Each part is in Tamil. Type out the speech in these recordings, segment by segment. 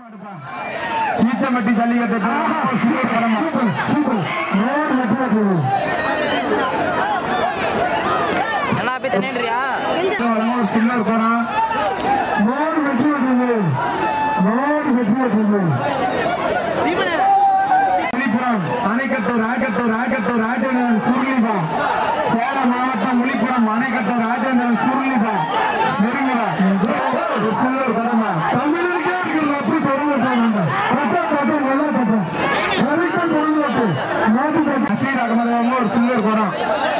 மாடுப்பா. ஈச்சம்பட்டி ஜல்லிக்கட்டு சூப்பர் படமா. என்ன போய் தண்ணேன்றியா வரணும், ஒரு சில்லர் படம் விழுப்புரம் அணைக்கட்டு ராக்கட்டு ராக்கட்டு ராஜேந்திரன் சுருளிபா சேலம் மாவட்டம் விழுப்புரம் அணைக்கட்டு ராஜேந்திரன் சுருளிபா நெருங்குதா ஒரு சில்லர் படமா தமிழருக்கே இருக்கிற அப்படி தொடர்ந்து நசீர் அகமது அவங்க ஒரு சில்லர் படம்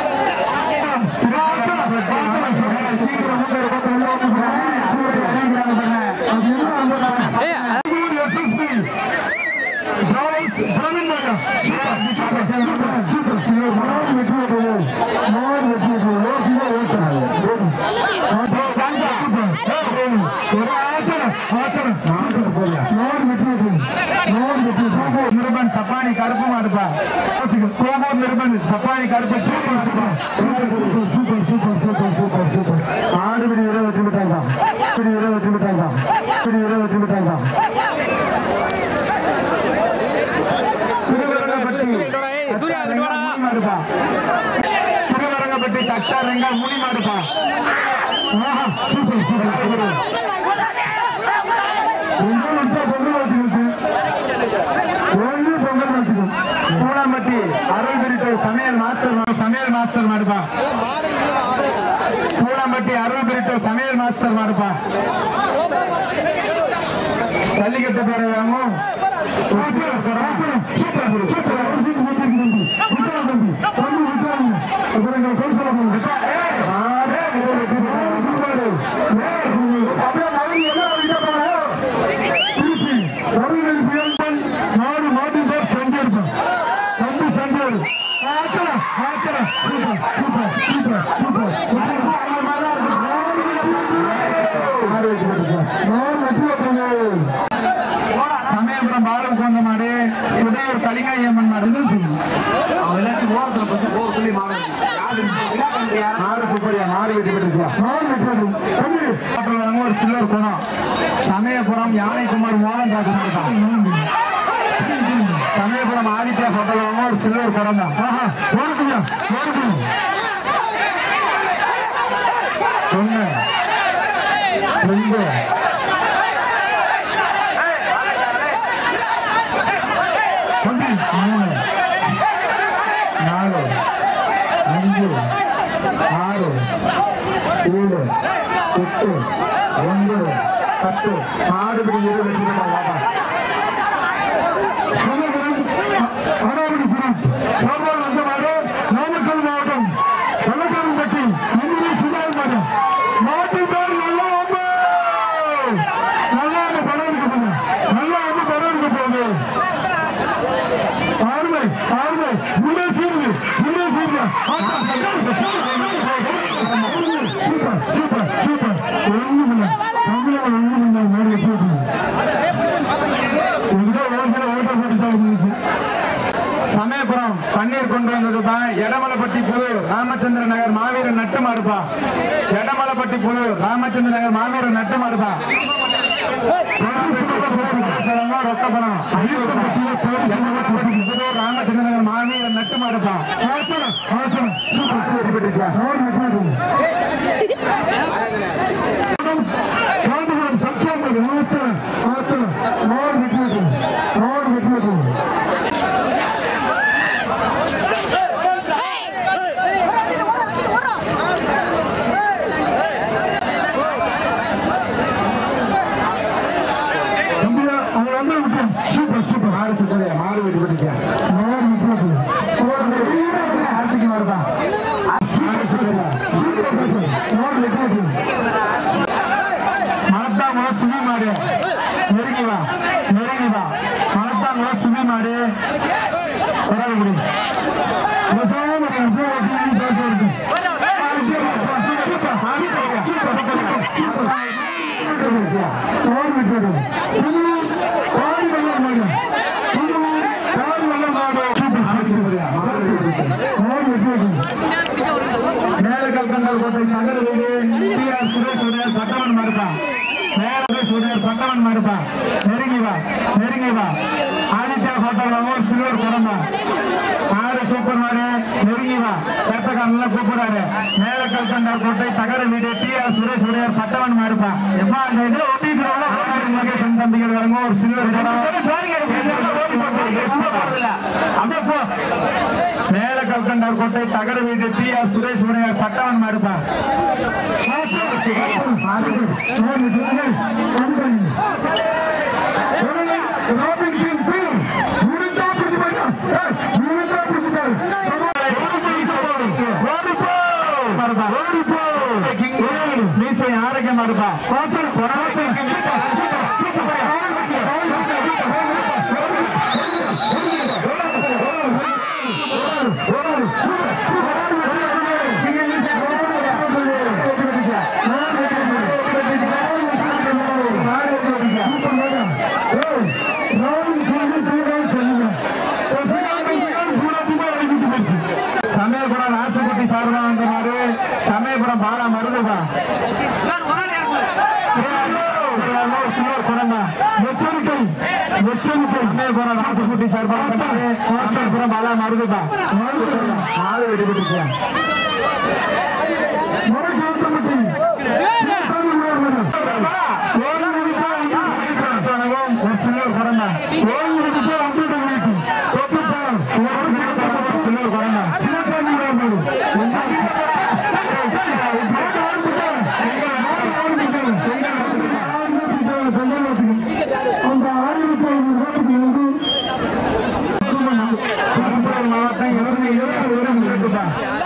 நிருபன் சப்பானி கருப்பு மாடுப்பா கோபூர் நிருபன் சப்பானி கருப்பு super super super super super super super super ஆடுபிடி விட வெற்றி விட்டாங்க பிடி விட வெற்றி விட்டாங்க பிடி விட வெற்றி விட்டாங்க திருவரங்கப்பட்டி தச்சாரங்க முனி மாடுப்பா ஆஹா, சூப்பர் சூப்பர் சூப்பர் ஒன்று நிமிஷம் பொங்கல் வச்சுக்கிட்டு ஒன்று பொங்கல் வச்சுக்கோ பூனாம்பட்டி அருள் பிரிட்டு சமையல் மாஸ்டர் மா- சமையல் மாஸ்டர் மாடுப்பா பூனாம்பட்டி அருள் பிரிட்டு சமையல் மாஸ்டர் மாடுப்பா ஜல்லிக்கட்டு பேரவாங்க நாடு மாட்டு பேர் சண்டியிருப்பான் தம்பி சண்டியர் ஆச்சரா ஆச்சரா super super super super Samayapuram பாலம் கொண்ட மாடு உதயூர் கலிங்காயம்மன் மாடு மாடு சூப்பரியா மாடு வெட்டி பெற்றுச்சா ஒரு சில்லர் குணம் சமயபுரம் யானைக்குமார் மோகன் ராஜ் மாடு சமயபுரம் ஆதித்யா ஹோட்டல் வாங்க ஒரு சில்வர் படம் தான் ஓடுக்குங்க ஓடுக்குங்க ஒண்ணு ரெண்டு தம்பி, மூணு நாலு அஞ்சு ஆறு ஏழு எட்டு ஒன்பது பத்து ஆறு இருபது வாப்பா சார்பால் வந்த மாடு நாமக்கல் மாவட்டம் வெள்ளக்காரன்பட்டி மந்திரி சுதார் மாடு மாட்டு பேர் நல்ல அம்பு நல்ல அம்பு படம் எடுக்க போகுது நல்ல அம்பு படம் எடுக்க போகுது ஆறுமை ஆறுமை உள்ளே சீருது உள்ளே சீருது சூப்பர் சூப்பர் சூப்பர் ஒண்ணும் இல்லை தமிழக ஒண்ணும் இல்லை மாடு எப்படி இருக்குது இதுதான் ஓசையில ஓட்ட போட்டு சாப்பிட்டு சமயபுரம் பன்னீர் கொண்டு வந்ததுப்பா எடமலைப்பட்டி புது ராமச்சந்திர நகர் மாவீரன் நட்டு மாடுப்பா எடமலைப்பட்டி புது ராமச்சந்திர நகர் மாவீரன் நட்டு மாடுப்பா ரொக்கப்பணம் ராமச்சந்திர நகர் மாவீரன் நட்டு மாடுப்பா காந்திபுரம் சத்தியாமர் ஆச்சரம் ஆச்சரம் மோர் விட்டு மோர் விட்டு தம்பியா அவங்க வந்து விட்டு சூப்பர் சூப்பர் மாறு சூப்பர் மாறு வெட்டி பண்ணிட்டியா மாறு விட்டு ஆர்த்திக்கு மாறுதா சூப்பர் சூப்பர் சூப்பர் சூப்பர் மாறு வெட்டி மலத்தாங்குள சுமி மாடு நெருங்கி வா நெருங்கி வா மலத்தாங்குள சுமி மாடு வராதுபடி மேலக்கல்கண்டல் கோட்டை நகர் வீடு டி ஆர் சுரேஷ் உடையார் பட்டவன் மறுப்பான் மேலே சுடையார் பட்டவன் மறுப்பான் நெருங்கி வா நெருங்கி வா ஆதித்யா ஹோட்டல் ஒரு சில்வர் குடம்பா ஆறு சூப்பர் மாடு நெருங்கி வா பேத்தக்காரன்ல கூப்பிடாரு மேல கல்கண்டார் கோட்டை தகர வீடு டி ஆர் சுரேஷ் உடையார் பட்டவன் மாடுப்பா எப்பா அந்த இதுல ஒட்டிட்டு மகேசன் தம்பிகள் வரங்க ஒரு சில்வர் அப்படியே போ மேல கல்கண்டார் கோட்டை தகர வீடு டி ஆர் சுரேஷ் உடையார் பட்டவன் மாடுப்பா ராபின் கிங் பில் முடிஞ்சா பிடிச்சு போயிட்டா முடிஞ்சா பிடிச்சு மீசை ஆரோக்கியமா இருப்பா சமயபுரம் ராசகுட்டி சார்பா வந்த மாதிரி சமயபுரம் பாலா மருதுபா சிலர் குடம்பா எச்சரிக்கை எச்சரிக்கை சமயபுரம் ராசகுட்டி சார்பா சமயபுரம் பாலா மருதுபா நாலு வெடிபிடிச்சா ஒரு சிலர் குடம்பா ஓய்வு விதிச்சா அம்பிட்டு வீட்டு தொட்டுப்பார் சிலர் குடம்பா சிவசாமி ராமன் அந்த ஆயிரத்தி ஐநூறு ரூபாய்க்கு வந்து மாவட்டம் இருபது இருபது விவரம் கேட்டுப்பா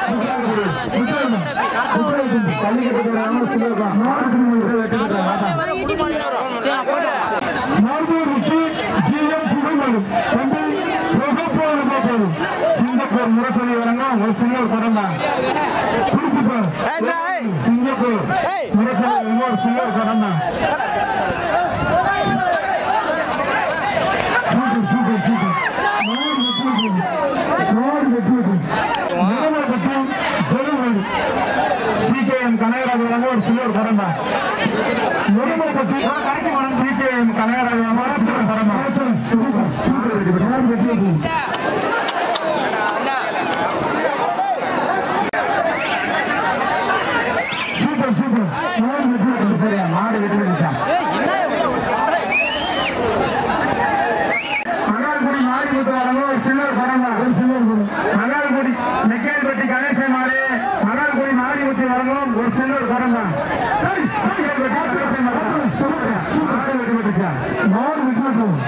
சிங்கப்பூர் முரசொலி வழங்கும் ஒரு சிங்கப்பூர் படம் தான் பிடிச்சுப்பா சிங்கப்பூர் முரசொலி ஒரு சிங்கப்பூர் படம் தான் super super super CKM Kanagaraj வழங்க ஒரு சில்வர் பரம்பா நெருமல்பட்டி சிகேஎம் கனகராஜ் வழங்க ஒரு சில்வர் பரம்பா சூப்பர் சூப்பர் மாடு வெட்டி வெட்டி மாடு வெட்டி வெட்டிச்சான் மகால்குடி மாரிமுத்து வழங்க ஒரு சில்வர் பரம்பா ஒரு சில்வர் மகால்குடி மெக்கேல்பட்டி கணேசன் மாடு மகால்குடி மாரிமுத்து வழங்கும் ஒரு சில்வர் பரம்பா மாடு வெட்டி வெட்டிச்சா மாடு வெட்டி வெட்டும்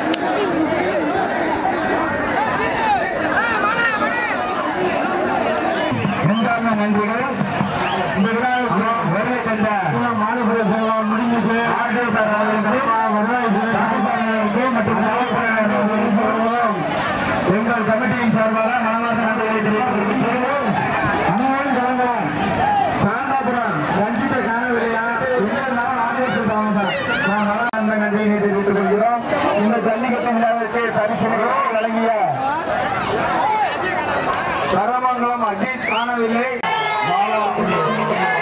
இரண்டாவது நன்றிகள் இந்த விழாவுக்கு வருகை தந்த மாநில செல்வம் முடிஞ்சது ஆர்டே சார் அவர்களுக்கு வருவாய்த்துறை மற்றும் அவர்களுக்கும் எங்கள் கமிட்டியின் சார்பாக மனமார்ந்த நன்றிகளை தெரிவித்துக் கொள்கிறோம் அனைவரும் கலந்த சாந்தாபுரம் ரஞ்சித்தை காணவில்லையா இன்னொரு நாள் ஆதேசம் தாமதா நான் நல்லா அந்த நன்றியை தெரிவித்துக் கொள்கிறோம் இந்த ஜல்லிக்கட்டு விழாவிற்கு பரிசுகளை வழங்கிய சரமங்கலம் அஜித் காணவில்லை பாலா